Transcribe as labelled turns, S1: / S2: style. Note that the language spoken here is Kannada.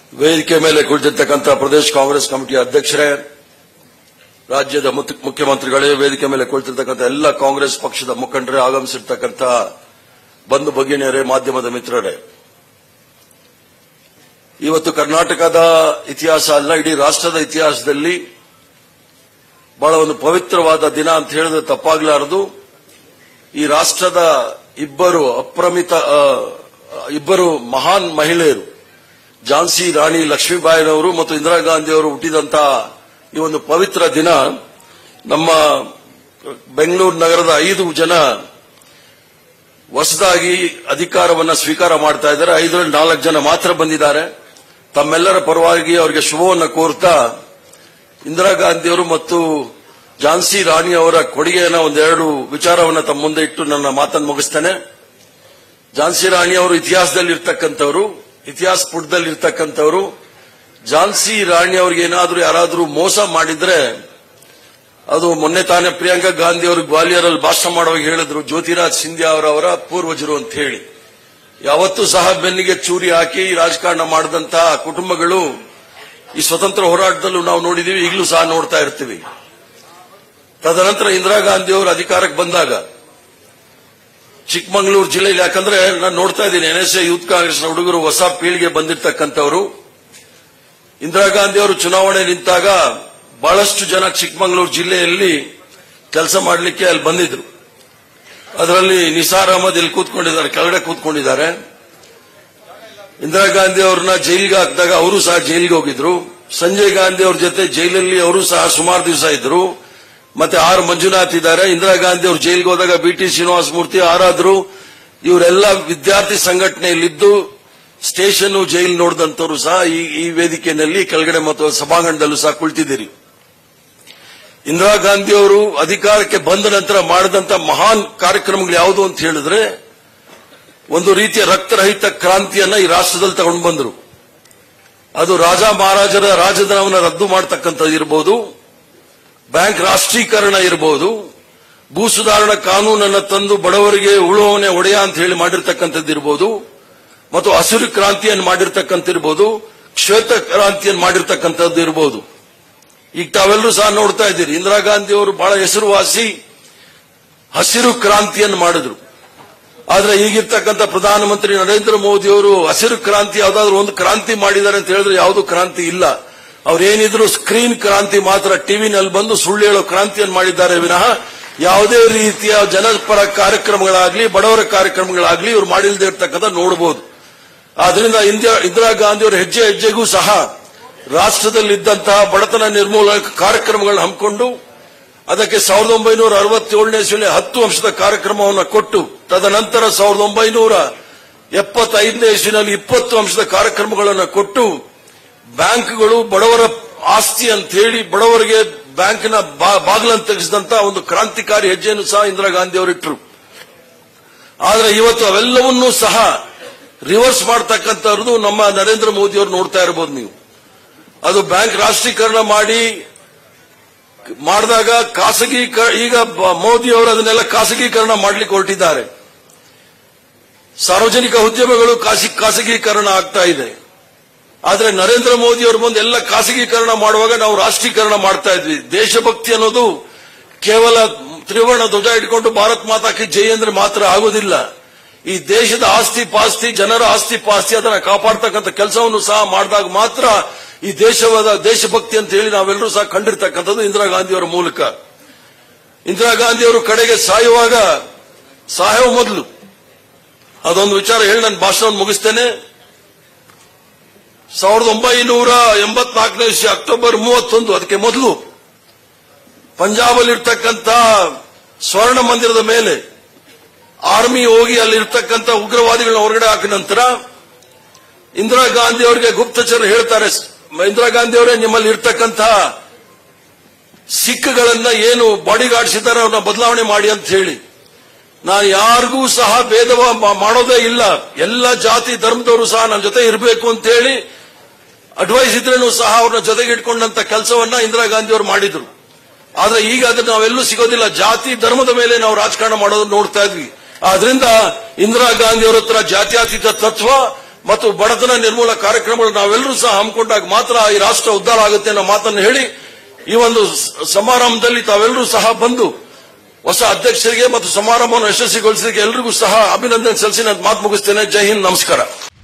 S1: ವೇದಿಕೆ ಮೇಲೆ ಕುಳಿತಿರ್ತಕ್ಕಂಥ ಪ್ರದೇಶ ಕಾಂಗ್ರೆಸ್ ಕಮಿಟಿಯ ಅಧ್ಯಕ್ಷರೇ ರಾಜ್ಯದ ಮುತ್- ಮುಖ್ಯಮಂತ್ರಿಗಳೇ ವೇದಿಕೆ ಮೇಲೆ ಕುಳಿತಿರ್ತಕ್ಕಂಥ ಎಲ್ಲ ಕಾಂಗ್ರೆಸ್ ಪಕ್ಷದ ಮುಖಂಡರೇ ಆಗಮಿಸಿರ್ತಕ್ಕಂಥ ಬಂಧು ಭಗಿನಿಯರೇ ಮಾಧ್ಯಮದ ಮಿತ್ರರೇ ಇವತ್ತು ಕರ್ನಾಟಕದ ಇತಿಹಾಸ ಅಲ್ಲ ಇಡೀ ರಾಷ್ಟ್ರದ ಇತಿಹಾಸದಲ್ಲಿ ಬಹಳ ಒಂದು ಪವಿತ್ರವಾದ ದಿನ ಅಂತ ಹೇಳಿದ್ರೆ ತಪ್ಪಾಗಲಾರದು ಈ ರಾಷ್ಟ್ರದ ಇಬ್ಬರು ಅಪ್ರಮಿತ ಆ, ಇಬ್ಬರು ಮಹಾನ್ ಮಹಿಳೆಯರು ಝಾನ್ಸಿ ರಾಣಿ ಲಕ್ಷ್ಮೀಬಾಯಿರವರು ಮತ್ತು ಇಂದಿರಾ ಗಾಂಧಿ ಅವರು ಹುಟ್ಟಿದಂತ ಈ ಒಂದು ಪವಿತ್ರ ದಿನ ನಮ್ಮ ಬೆಂಗಳೂರು ನಗರದ ಐದು ಜನ ಹೊಸದಾಗಿ ಅಧಿಕಾರವನ್ನ ಸ್ವೀಕಾರ ಮಾಡ್ತಾ ಇದ್ದಾರೆ ಐದರಲ್ಲಿ ನಾಲ್ಕು ಜನ ಮಾತ್ರ ಬಂದಿದ್ದಾರೆ ತಮ್ಮೆಲ್ಲರ ಪರವಾಗಿ ಅವರಿಗೆ ಶುಭವನ್ನು ಕೋರ್ತಾ ಇಂದಿರಾ ಗಾಂಧಿಯವರು ಮತ್ತು ಝಾನ್ಸಿ ರಾಣಿ ಅವರ ಕೊಡುಗೆಯನ್ನು ಒಂದೆರಡು ವಿಚಾರವನ್ನು ತಮ್ಮ ಮುಂದೆ ಇಟ್ಟು ನನ್ನ ಮಾತನ್ನು ಮುಗಿಸ್ತೇನೆ ಝಾನ್ಸಿ ರಾಣಿ ಅವರು ಇತಿಹಾಸದಲ್ಲಿ ಇರ್ತಕ್ಕಂಥವ್ರು ಇತಿಹಾಸ ಪುಟದಲ್ಲಿ ಇರ್ತಕ್ಕಂಥವ್ರು ಝಾನ್ಸಿ ರಾಣಿ ಅವ್ರಿಗೆ ಏನಾದರೂ ಯಾರಾದರೂ ಮೋಸ ಮಾಡಿದ್ರೆ ಅದು ಮೊನ್ನೆ ತಾನೇ ಪ್ರಿಯಾಂಕಾ ಗಾಂಧಿ ಅವರು ಗ್ವಾಲಿಯರಲ್ಲಿ ಭಾಷಣ ಮಾಡುವಾಗ ಹೇಳಿದ್ರು ಜ್ಯೋತಿರಾಜ್ ಸಿಂಧ್ಯಾ ಅವರವರ ಪೂರ್ವಜರು ಅಂತ ಹೇಳಿ ಯಾವತ್ತೂ ಸಹ ಬೆನ್ನಿಗೆ ಚೂರಿ ಹಾಕಿ ರಾಜಕಾರಣ ಮಾಡಿದಂತಹ ಕುಟುಂಬಗಳು ಈ ಸ್ವತಂತ್ರ ಹೋರಾಟದಲ್ಲೂ ನಾವು ನೋಡಿದೀವಿ ಈಗಲೂ ಸಹ ನೋಡ್ತಾ ಇರ್ತೀವಿ ತದನಂತರ ಇಂದಿರಾ ಗಾಂಧಿ ಅವರು ಅಧಿಕಾರಕ್ಕೆ ಬಂದಾಗ ಚಿಕ್ಕಮಗಳೂರು ಜಿಲ್ಲೆಯಲ್ಲಿ ಯಾಕಂದ್ರೆ ನಾನು ನೋಡ್ತಾ ಇದ್ದೀನಿ ಎನ್ಎಸ್ಎ ಯೂತ್ ಕಾಂಗ್ರೆಸ್ನ ಹುಡುಗರು ಹೊಸ ಪೀಳಿಗೆ ಬಂದಿರತಕ್ಕಂಥವರು ಇಂದಿರಾ ಗಾಂಧಿ ಅವರು ಚುನಾವಣೆ ನಿಂತಾಗ ಬಹಳಷ್ಟು ಜನ ಚಿಕ್ಕಮಗಳೂರು ಜಿಲ್ಲೆಯಲ್ಲಿ ಕೆಲಸ ಮಾಡಲಿಕ್ಕೆ ಅಲ್ಲಿ ಬಂದಿದ್ರು ಅದರಲ್ಲಿ ನಿಸಾರ್ ಅಹಮದ್ ಇಲ್ಲಿ ಕೂತ್ಕೊಂಡಿದ್ದಾರೆ ಕೆಳಗಡೆ ಕೂತ್ಕೊಂಡಿದ್ದಾರೆ ಇಂದಿರಾ ಗಾಂಧಿ ಅವ್ರನ್ನ ಜೈಲಿಗೆ ಹಾಕಿದಾಗ ಅವರು ಸಹ ಜೈಲಿಗೆ ಹೋಗಿದ್ರು ಸಂಜಯ್ ಗಾಂಧಿ ಅವ್ರ ಜೊತೆ ಜೈಲಲ್ಲಿ ಅವರು ಸಹ ಸುಮಾರು ದಿವಸ ಇದ್ರು ಮತ್ತೆ ಆರ್ ಮಂಜುನಾಥ್ ಇದ್ದಾರೆ ಇಂದಿರಾ ಗಾಂಧಿ ಅವರು ಜೈಲಿಗೆ ಹೋದಾಗ ಬಿ ಟಿ ಶ್ರೀನಿವಾಸ ಮೂರ್ತಿ ಆರಾದ್ರು ಇವರೆಲ್ಲ ವಿದ್ಯಾರ್ಥಿ ಸಂಘಟನೆಯಲ್ಲಿದ್ದು ಸ್ಟೇಷನ್ ಜೈಲು ನೋಡಿದಂತವರು ಸಹ ಈ ಈ ವೇದಿಕೆಯಲ್ಲಿ ಕೆಳಗಡೆ ಮತ್ತು ಸಭಾಂಗಣದಲ್ಲೂ ಸಹ ಕುಳಿತಿದ್ದೀರಿ ಇಂದಿರಾ ಗಾಂಧಿ ಅವರು ಅಧಿಕಾರಕ್ಕೆ ಬಂದ ನಂತರ ಮಾಡಿದಂತ ಮಹಾನ್ ಕಾರ್ಯಕ್ರಮಗಳು ಯಾವುದು ಅಂತ ಹೇಳಿದ್ರೆ ಒಂದು ರೀತಿಯ ರಕ್ತರಹಿತ ಕ್ರಾಂತಿಯನ್ನ ಈ ರಾಷ್ಟ್ರದಲ್ಲಿ ತಗೊಂಡು ಬಂದರು ಅದು ರಾಜ ಮಹಾರಾಜರ ರಾಜಧನವನ್ನು ರದ್ದು ಮಾಡತಕ್ಕಂಥದ್ದು ಇರಬಹುದು ಬ್ಯಾಂಕ್ ರಾಷ್ಟ್ರೀಕರಣ ಇರಬಹುದು ಭೂ ಸುಧಾರಣಾ ಕಾನೂನನ್ನು ತಂದು ಬಡವರಿಗೆ ಉಳುವವನೇ ಒಡೆಯ ಅಂತ ಹೇಳಿ ಮಾಡಿರ್ತಕ್ಕಂಥದ್ದು ಇರಬಹುದು ಮತ್ತು ಹಸಿರು ಕ್ರಾಂತಿಯನ್ನು ಮಾಡಿರ್ತಕ್ಕಂಥಿರ್ಬೋದು ಶ್ವೇತ ಕ್ರಾಂತಿಯನ್ನು ಮಾಡಿರ್ತಕ್ಕಂಥದ್ದು ಇರಬಹುದು ಈಗ ತಾವೆಲ್ಲರೂ ಸಹ ನೋಡ್ತಾ ಇದ್ದೀರಿ ಇಂದಿರಾ ಗಾಂಧಿ ಅವರು ಬಹಳ ಹೆಸರುವಾಸಿ ಹಸಿರು ಕ್ರಾಂತಿಯನ್ನು ಮಾಡಿದ್ರು ಆದ್ರೆ ಈಗಿರ್ತಕ್ಕಂಥ ಪ್ರಧಾನಮಂತ್ರಿ ನರೇಂದ್ರ ಮೋದಿ ಅವರು ಹಸಿರು ಕ್ರಾಂತಿ ಯಾವ್ದಾದ್ರು ಒಂದು ಕ್ರಾಂತಿ ಮಾಡಿದ್ದಾರೆ ಅಂತ ಹೇಳಿದ್ರೆ ಯಾವುದು ಕ್ರಾಂತಿ ಇಲ್ಲ ಅವ್ರೇನಿದ್ರು ಸ್ಕ್ರೀನ್ ಕ್ರಾಂತಿ ಮಾತ್ರ ಟಿವಿನಲ್ಲಿ ಬಂದು ಸುಳ್ಳು ಹೇಳೋ ಕ್ರಾಂತಿಯನ್ನು ಮಾಡಿದ್ದಾರೆ ವಿನಃ ಯಾವುದೇ ರೀತಿಯ ಜನಪರ ಕಾರ್ಯಕ್ರಮಗಳಾಗ್ಲಿ ಬಡವರ ಕಾರ್ಯಕ್ರಮಗಳಾಗ್ಲಿ ಇವರು ಮಾಡಿಲ್ಲದೆ ಇರ್ತಕ್ಕಂಥ ನೋಡಬಹುದು ಆದ್ರಿಂದ ಇಂದಿರಾ ಇಂದಿರಾ ಗಾಂಧಿ ಅವರ ಹೆಜ್ಜೆ ಹೆಜ್ಜೆಗೂ ಸಹ ರಾಷ್ಟ್ರದಲ್ಲಿದ್ದಂತಹ ಬಡತನ ನಿರ್ಮೂಲನ ಕಾರ್ಯಕ್ರಮಗಳನ್ನು ಹಮ್ಮಿಕೊಂಡು ಅದಕ್ಕೆ ಸಾವಿರದ ಒಂಬೈನೂರ ಅರವತ್ತೇಳನೇ ಇಸ್ವಿಯಲ್ಲಿ ಹತ್ತು ಅಂಶದ ಕಾರ್ಯಕ್ರಮವನ್ನು ಕೊಟ್ಟು ತದನಂತರ ಸಾವಿರದ ಒಂಬೈನೂರ ಎಪ್ಪತ್ತೈದನೇ ಇಸ್ವಿನಲ್ಲಿ ಇಪ್ಪತ್ತು ಅಂಶದ ಕಾರ್ಯಕ್ರಮಗಳನ್ನು ಕೊಟ್ಟು ಬ್ಯಾಂಕ್ಗಳು ಬಡವರ ಆಸ್ತಿ ಅಂತ ಹೇಳಿ ಬಡವರಿಗೆ ಬ್ಯಾಂಕಿನ ಬಾಗಿಲನ್ನು ತೆಗೆಸಿದಂತ ಒಂದು ಕ್ರಾಂತಿಕಾರಿ ಹೆಜ್ಜೆಯನ್ನು ಸಹ ಇಂದಿರಾ ಗಾಂಧಿ ಅವರಿಟ್ಟರು ಆದ್ರೆ ಇವತ್ತು ಅವೆಲ್ಲವನ್ನೂ ಸಹ ರಿವರ್ಸ್ ಮಾಡತಕ್ಕಂಥವ್ರದ್ದು ನಮ್ಮ ನರೇಂದ್ರ ಮೋದಿ ಅವರು ನೋಡ್ತಾ ಇರಬಹುದು ನೀವು ಅದು ಬ್ಯಾಂಕ್ ರಾಷ್ಟ್ರೀಕರಣ ಮಾಡಿ ಮಾಡಿದಾಗ ಖಾಸಗಿ ಈಗ ಬ- ಮೋದಿ ಅವರು ಅದನ್ನೆಲ್ಲ ಖಾಸಗೀಕರಣ ಮಾಡಲಿಕ್ಕೆ ಹೊರಟಿದ್ದಾರೆ ಸಾರ್ವಜನಿಕ ಉದ್ಯಮಗಳು ಖಾಸಿ- ಖಾಸಗೀಕರಣ ಆಗ್ತಾ ಇದೆ ಆದ್ರೆ ನರೇಂದ್ರ ಮೋದಿ ಅವರು ಬಂದು ಎಲ್ಲ ಖಾಸಗೀಕರಣ ಮಾಡುವಾಗ ನಾವು ರಾಷ್ಟ್ರೀಕರಣ ಮಾಡ್ತಾ ಇದ್ವಿ ದೇಶಭಕ್ತಿ ಅನ್ನೋದು ಕೇವಲ ತ್ರಿವರ್ಣ ಧ್ವಜ ಇಟ್ಕೊಂಡು ಭಾರತ್ ಮಾತಾ ಕಿ ಜೈ ಅಂದ್ರೆ ಮಾತ್ರ ಆಗೋದಿಲ್ಲ ಈ ದೇಶದ ಆಸ್ತಿ ಪಾಸ್ತಿ ಜನರ ಆಸ್ತಿ ಪಾಸ್ತಿ ಅದನ್ನ ಕಾಪಾಡ್ತಕ್ಕಂಥ ಕೆಲಸವನ್ನು ಸಹ ಮಾಡಿದಾಗ ಮಾತ್ರ ಈ ದೇಶವಾದ ದೇಶಭಕ್ತಿ ಅಂತ ಹೇಳಿ ನಾವೆಲ್ಲರೂ ಸಹ ಕಂಡಿರ್ತಕ್ಕಂಥದ್ದು ಇಂದಿರಾ ಗಾಂಧಿಯವರ ಮೂಲಕ ಇಂದಿರಾ ಗಾಂಧಿಯವರು ಕಡೆಗೆ ಸಾಯುವಾಗ ಸಾಯೋ ಮೊದಲು ಅದೊಂದು ವಿಚಾರ ಹೇಳಿ ನನ್ನ ಭಾಷಣವನ್ನು ಮುಗಿಸ್ತೇನೆ ಸಾವಿರದ ಒಂಬೈನೂರ ಎಂಬತ್ನಾಲ್ಕನೇ ಇಸ್ವಿ ಅಕ್ಟೋಬರ್ ಮೂವತ್ತೊಂದು ಅದಕ್ಕೆ ಮೊದಲು ಪಂಜಾಬಲ್ಲಿರ್ತಕ್ಕಂಥ ಸ್ವರ್ಣ ಮಂದಿರದ ಮೇಲೆ ಆರ್ಮಿ ಹೋಗಿ ಅಲ್ಲಿರ್ತಕ್ಕಂಥ ಉಗ್ರವಾದಿಗಳನ್ನ ಹೊರಗಡೆ ಹಾಕಿದ ನಂತರ ಇಂದಿರಾ ಗಾಂಧಿ ಅವರಿಗೆ ಗುಪ್ತಚರ ಹೇಳ್ತಾರೆ ಇಂದಿರಾ ಗಾಂಧಿ ಅವರೇ ನಿಮ್ಮಲ್ಲಿ ಇರ್ತಕ್ಕಂಥ ಸಿಖ್ಗಳನ್ನ ಏನು ಬಾಡಿ ಗಾರ್ಡ್ಸ್ ಇದ್ದಾರೆ ಅವ್ರನ್ನ ಬದಲಾವಣೆ ಮಾಡಿ ಅಂತ ಹೇಳಿ ನಾನು ಯಾರಿಗೂ ಸಹ ಭೇದವ ಮಾ- ಮಾಡೋದೇ ಇಲ್ಲ ಎಲ್ಲ ಜಾತಿ ಧರ್ಮದವರು ಸಹ ನನ್ನ ಜೊತೆ ಇರಬೇಕು ಅಂತ ಹೇಳಿ ಅಡ್ವೈಸ್ ಇದ್ರೇನು ಸಹ ಅವ್ರನ್ನ ಜೊತೆಗೆ ಇಟ್ಕೊಂಡಂತ ಕೆಲಸವನ್ನ ಇಂದಿರಾ ಗಾಂಧಿ ಅವರು ಮಾಡಿದ್ರು ಆದ್ರೆ ಈಗ ಅದನ್ನ ನಾವೆಲ್ಲೂ ಸಿಗೋದಿಲ್ಲ ಜಾತಿ ಧರ್ಮದ ಮೇಲೆ ನಾವು ರಾಜಕಾರಣ ಮಾಡೋದನ್ನ ನೋಡ್ತಾ ಇದ್ವಿ ಆದ್ರಿಂದ ಇಂದಿರಾ ಗಾಂಧಿ ಅವರ ಹತ್ರ ಜಾತ್ಯತೀತ ತತ್ವ ಮತ್ತು ಬಡತನ ನಿರ್ಮೂಲ ಕಾರ್ಯಕ್ರಮಗಳು ನಾವೆಲ್ಲರೂ ಸಹ ಹಮ್ಮಿಕೊಂಡಾಗ ಮಾತ್ರ ಈ ರಾಷ್ಟ್ರ ಉದ್ಧಾರ ಆಗುತ್ತೆ ಅನ್ನೋ ಮಾತನ್ನು ಹೇಳಿ ಈ ಒಂದು ಸ- ಸಮಾರಂಭದಲ್ಲಿ ತಾವೆಲ್ಲರೂ ಸಹ ಬಂದು ಹೊಸ ಅಧ್ಯಕ್ಷರಿಗೆ ಮತ್ತು ಸಮಾರಂಭವನ್ನು ಯಶಸ್ವಿಗೊಳಿಸಲಿಕ್ಕೆ ಎಲ್ರಿಗೂ ಸಹ ಅಭಿನಂದನೆ ಸಲ್ಲಿಸಿ ನಾನು ಮಾತು ಮುಗಿಸ್ತೇನೆ ಜೈ ಹಿಂದ್ ನಮಸ್ಕಾರ